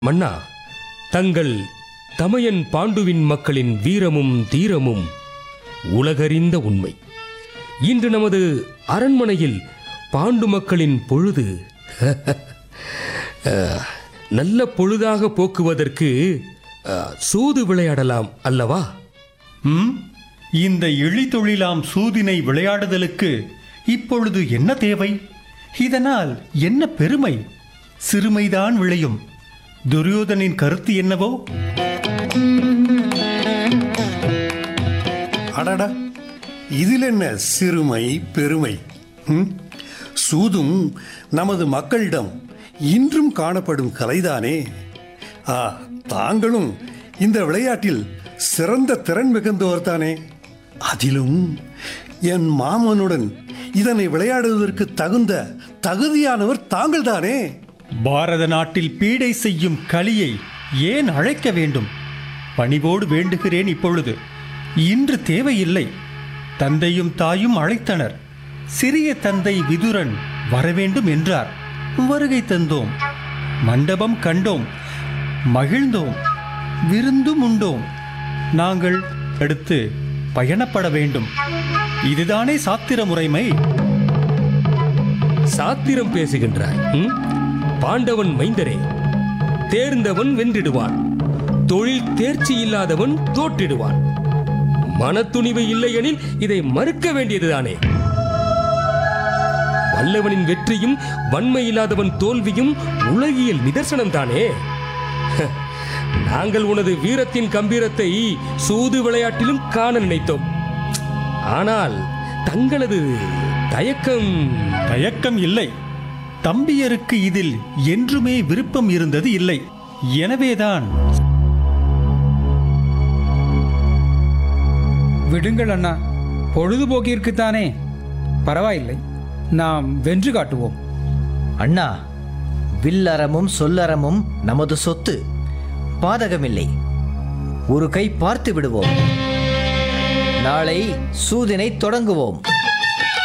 மன்னா தங்கள் தமையன் பாண்டுவின் மக்களின் வீரமும் தீரமும் உலகறிந்த உண்மை இன்று நமது அரண்மனையில் பாண்டு மக்களின் பொழுது அஹ், நல்ல பொழுதாக போக்குவதற்கு அஹ், சூது விளையாடலாம் அல்லவா ம் இந்த இழிதொழிலாம் சூதினை விளையாடுதலுக்கு இப்பொழுது என்ன தேவை இதனால் என்ன பெருமை சிறுமைதான் விளையும் துரியோதனின் கருத்து என்னவோ அடடா இதில் என்ன சிறுமை பெருமை ம்? சூதும் நமது மக்களிடம் இன்றும் காணப்படும் கலைதானே ஆ தாங்களும் இந்த விளையாட்டில் சிறந்த திறன் மிகுந்தவர் தானே அதிலும் என் மாமனுடன் இதனை விளையாடுவதற்கு தகுந்த தகுதியானவர் தாங்கள்தானே பாரத நாட்டில் பீடை செய்யும் கலியை ஏன் அழைக்க வேண்டும் பணிவோடு வேண்டுகிறேன் இப்பொழுது இன்று தேவையில்லை தந்தையும் தாயும் அழைத்தனர் சிறிய தந்தை விதுரன் வரவேண்டும் என்றார் வருகை தந்தோம் மண்டபம் கண்டோம் மகிழ்ந்தோம் விருந்தும் உண்டோம் நாங்கள் அடுத்து பயணப்பட வேண்டும் இதுதானே சாத்திர முறைமை சாத்திரம் பேசுகின்றாய் ம்? பாண்டவன் மைந்தரே தேர்ந்தவன் வென்றிடுவான் தொழில் தேர்ச்சி இல்லாதவன் தோற்றிடுவான் மனத்துணிவு இல்லையெனில் இதை மறுக்க வேண்டியதுதானே வல்லவனின் வெற்றியும் வன்மை இல்லாதவன் தோல்வியும் உலகியல் நிதர்சனம் தானே நாங்கள் உனது வீரத்தின் கம்பீரத்தை சூது விளையாட்டிலும் காண நினைத்தோம் ஆனால் தங்களது தயக்கம் தயக்கம் இல்லை தம்பியருக்கு இதில் என்றுமே விருப்பம் இருந்தது இல்லை எனவேதான் விடுங்கள் அண்ணா பொழுதுபோக்கிற்குத்தானே பரவாயில்லை நாம் வென்று காட்டுவோம் அண்ணா வில்லறமும் சொல்லறமும் நமது சொத்து பாதகமில்லை ஒரு கை பார்த்து விடுவோம் நாளை சூதினை தொடங்குவோம்